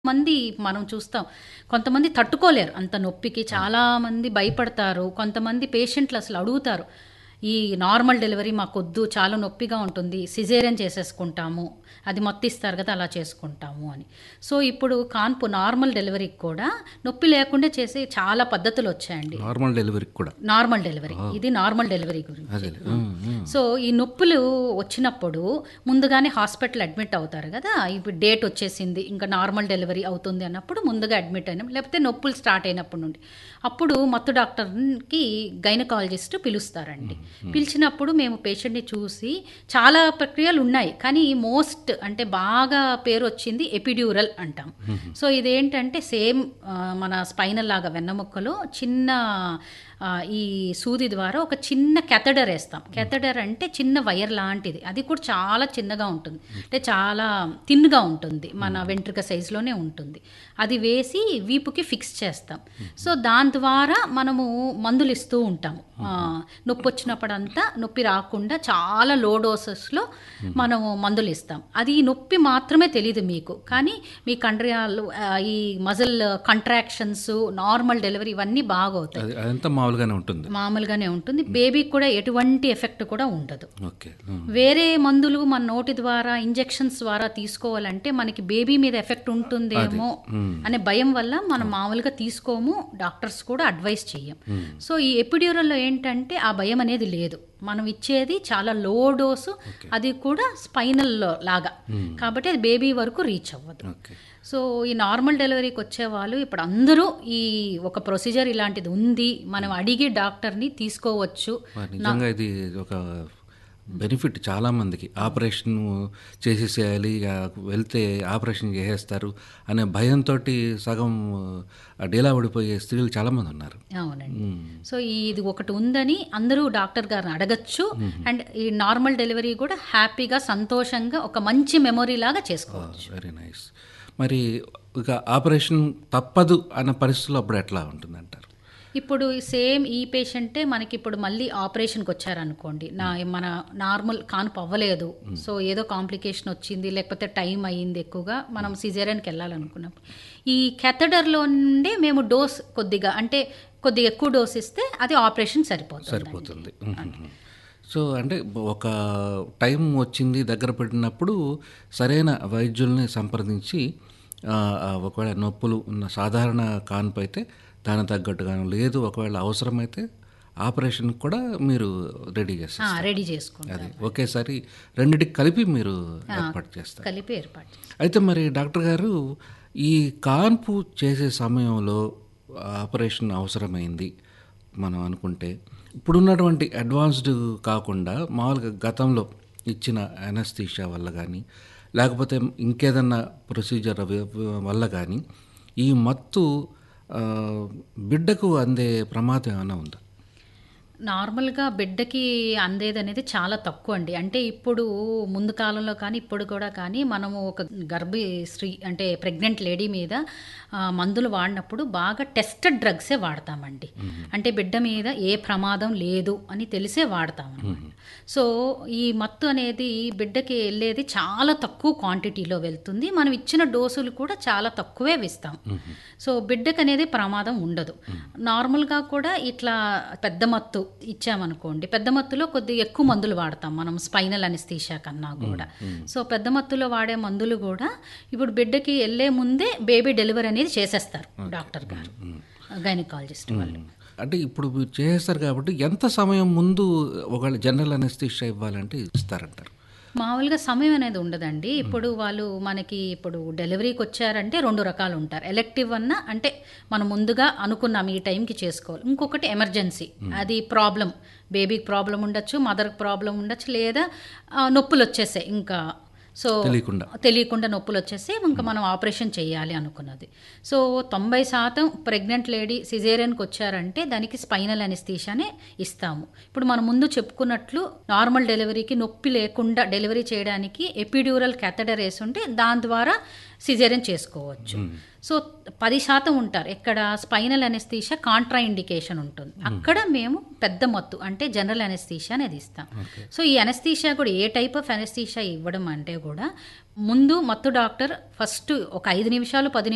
మంది మనం చూస్తాం కొంతమంది తట్టుకోలేరు అంత నొప్పికి చాలా మంది భయపడతారు కొంతమంది పేషెంట్లు అసలు అడుగుతారు ఈ నార్మల్ డెలివరీ మాకొద్దు చాలా నొప్పిగా ఉంటుంది సిజేరియన్ చేసేసుకుంటాము అది మొత్తిస్తారు కదా అలా చేసుకుంటాము అని సో ఇప్పుడు కాన్పు నార్మల్ డెలివరీకి కూడా నొప్పి లేకుండా చేసే చాలా పద్ధతులు వచ్చాయండి నార్మల్ డెలివరీకి కూడా నార్మల్ డెలివరీ ఇది నార్మల్ డెలివరీ గురించి అదే ఉమ్, ఉమ్. సో ఈ నొప్పులు వచ్చినప్పుడు ముందుగానే హాస్పిటల్ అడ్మిట్ అవుతారు కదా ఇప్పుడు డేట్ వచ్చేసింది ఇంకా నార్మల్ డెలివరీ అవుతుంది అన్నప్పుడు ముందుగా అడ్మిట్ అయినాం లేకపోతే నొప్పులు స్టార్ట్ అయినప్పటి నుండి అప్పుడు మత్తు డాక్టర్కి గైనకాలజిస్ట్ పిలుస్తారండి పిలిచినప్పుడు మేము పేషెంట్ని చూసి చాలా ప్రక్రియలు ఉన్నాయి కానీ మోస్ట్ అంటే బాగా పేరు వచ్చింది ఎపిడ్యూరల్ అంటాం సో ఇదేంటంటే సేమ్ మన స్పైనల్ లాగా వెన్నముక్కలో చిన్న ఆ, ఈ సూది ద్వారా ఒక చిన్న కెథడర్ వేస్తాం కెథడర్ అంటే చిన్న వైర్ లాంటిది అది కూడా చాలా చిన్నగా ఉంటుంది అంటే చాలా తిన్గా ఉంటుంది మన వెంట్రుక సైజులోనే ఉంటుంది అది వేసి వీపుకి ఫిక్స్ చేస్తాం సో దాని ద్వారా మనము మందులు ఇస్తూ ఉంటాము ఆ, నొప్పి వచ్చినప్పుడంతా నొప్పి రాకుండా చాలా లో డోసెస్లో మనము మందులు ఇస్తాం అది ఈ నొప్పి మాత్రమే తెలియదు మీకు కానీ మీ కండ్రియాలు ఆ, ఈ మజిల్ కంట్రాక్షన్స్ నార్మల్ డెలివరీ ఇవన్నీ బాగా అవుతాయి అది అదంతా మామూలుగానే ఉంటుంది మామూలుగానే ఉంటుంది బేబీకి కూడా ఎటువంటి ఎఫెక్ట్ కూడా ఉండదు ఓకే ఉమ్. వేరే మందులు మన నోటి ద్వారా ఇంజెక్షన్స్ ద్వారా తీసుకోవాలంటే మనకి బేబీ మీద ఎఫెక్ట్ ఉంటుందేమో అనే భయం వల్ల మనం మామూలుగా తీసుకోము డాక్టర్స్ కూడా అడ్వైస్ చెయ్యం సో ఈ ఎపిడ్యూరల్లో ఏంటంటే ఆ భయం అనేది లేదు మనం ఇచ్చేది చాలా లో డోసు అది కూడా స్పైనల్ లాగా కాబట్టి అది బేబీ వరకు రీచ్ అవ్వదు ఓకే సో ఈ నార్మల్ డెలివరీకి వచ్చే వాళ్ళు ఇప్పుడు అందరూ ఈ ఒక ప్రొసీజర్ ఇలాంటిది ఉంది మనం అడిగి డాక్టర్ని తీసుకోవచ్చు మరి నిజంగా ఇది ఒక బెనిఫిట్ చాలా మందికి ఆపరేషన్ చేసేసేయాలి ఇక వెళ్తే ఆపరేషన్ చేసేస్తారు అనే భయంతో సగం ఆ, డీలా పడిపోయే స్త్రీలు చాలా మంది ఉన్నారు అవునండి సో ఇది ఒకటి ఉందని అందరూ డాక్టర్ గారిని అడగచ్చు అండ్ ఈ నార్మల్ డెలివరీ కూడా హ్యాపీగా సంతోషంగా ఒక మంచి మెమొరీ లాగా చేసుకోవచ్చు వెరీ నైస్ మరి ఇక ఆపరేషన్ తప్పదు అన్న పరిస్థితుల్లో అప్పుడు ఎట్లా ఉంటుందంటారు ఇప్పుడు సేమ్ ఈ పేషెంటే మనకి ఇప్పుడు మళ్ళీ ఆపరేషన్కి వచ్చారనుకోండి నా మన నార్మల్ కాన్పు అవ్వలేదు సో ఏదో కాంప్లికేషన్ వచ్చింది లేకపోతే టైం అయ్యింది ఎక్కువగా మనం సిజేరియన్కి వెళ్ళాలనుకున్నప్పుడు ఈ కెథడర్లో నుండే మేము డోస్ కొద్దిగా అంటే కొద్దిగా ఎక్కువ డోస్ ఇస్తే అది ఆపరేషన్ సరిపోతుంది సరిపోతుంది సో అంటే ఒక టైం వచ్చింది దగ్గర పడినప్పుడు సరైన వైద్యుల్ని సంప్రదించి ఆ, ఆ, ఒకవేళ నొప్పులు ఉన్న సాధారణ కాన్పు అయితే దానికి తగ్గట్టుగాను లేదు ఒకవేళ అవసరమైతే ఆపరేషన్ కూడా మీరు రెడీ చేస్తారు రెడీ చేసుకోండి అది ఒకేసారి రెండిటికి కలిపి మీరు ఏర్పాటు చేస్తారు కలిపి ఏర్పాటు చేస్తాం అయితే మరి డాక్టర్ గారు ఈ కాన్పు చేసే సమయంలో ఆపరేషన్ అవసరమైంది మనం అనుకుంటే ఇప్పుడున్నటువంటి అడ్వాన్స్డ్ కాకుండా మామూలుగా గతంలో ఇచ్చిన అనస్థీషియా వల్ల కానీ లేకపోతే ఇంకేదన్నా ప్రొసీజర్ వల్ల కానీ ఈ మత్తు ఆ, బిడ్డకు అందే ప్రమాదం ఏమైనా ఉందా నార్మల్గా బిడ్డకి అందేది అనేది చాలా తక్కువ అండి అంటే ఇప్పుడు ముందు కాలంలో కానీ ఇప్పుడు కూడా కానీ మనము ఒక గర్భి స్త్రీ అంటే ప్రెగ్నెంట్ లేడీ మీద ఆ, మందులు వాడినప్పుడు బాగా టెస్టెడ్ డ్రగ్సే వాడతామండి అంటే బిడ్డ మీద ఏ ప్రమాదం లేదు అని తెలిసే వాడతాం అన్నమాట సో ఈ మత్తు అనేది బిడ్డకి వెళ్ళేది చాలా తక్కువ క్వాంటిటీలో వెళ్తుంది మనం ఇచ్చిన డోసులు కూడా చాలా తక్కువే ఇస్తాం సో బిడ్డకు అనేది ప్రమాదం ఉండదు నార్మల్గా కూడా ఇట్లా పెద్ద మత్తు ఇచ్చామనుకోండి పెద్ద మత్తులో కొద్దిగా ఎక్కువ మందులు వాడతాం మనం స్పైనల్ అనిస్తీషా కన్నా కూడా సో పెద్ద మత్తులో వాడే మందులు కూడా ఇప్పుడు బిడ్డకి వెళ్ళే ముందే బేబీ డెలివరీ అనేది చేసేస్తారు డాక్టర్ గారు గైనకాలజిస్ట్ వాళ్ళు అంటే ఇప్పుడు మీరు చేస్తారు కాబట్టి ఎంత సమయం ముందు ఒకవేళ జనరల్ అనస్థీషియా ఇవ్వాలంటే ఇస్తారంటారు మామూలుగా సమయం అనేది ఉండదండి ఇప్పుడు వాళ్ళు మనకి ఇప్పుడు డెలివరీకి వచ్చారంటే రెండు రకాలు ఉంటారు ఎలెక్టివ్ అన్న అంటే మనం ముందుగా అనుకున్నాం ఈ టైంకి చేసుకోవాలి ఇంకొకటి ఎమర్జెన్సీ అది ప్రాబ్లం బేబీకి ప్రాబ్లం ఉండొచ్చు మదర్కి ప్రాబ్లం ఉండొచ్చు లేదా ఆ, నొప్పులు వచ్చేసాయి ఇంకా సో తెలియకుండా తెలియకుండా నొప్పులు వచ్చేసి ఇంకా మనం ఆపరేషన్ చేయాలి అనుకున్నది సో తొంభై శాతం ప్రెగ్నెంట్ లేడీ సిజేరియన్కి వచ్చారంటే దానికి స్పైనల్ అనిస్తీషానే ఇస్తాము ఇప్పుడు మనం ముందు చెప్పుకున్నట్లు నార్మల్ డెలివరీకి నొప్పి లేకుండా డెలివరీ చేయడానికి ఎపిడ్యూరల్ క్యాథడర్ వేసి ఉంటే దాని ద్వారా సిజేరియన్ చేసుకోవచ్చు సో పది శాతం ఉంటారు ఎక్కడ స్పైనల్ అనెస్థీషియా కాంట్రా ఇండికేషన్ ఉంటుంది అక్కడ మేము పెద్ద మత్తు అంటే జనరల్ అనెస్థీషియా అనేది ఇస్తాం సో ఈ అనెస్థీషియా కూడా ఏ టైప్ ఆఫ్ అనెస్థీషియా ఇవ్వడం అంటే కూడా ముందు మత్తు డాక్టర్ ఫస్ట్ ఒక ఐదు నిమిషాలు పది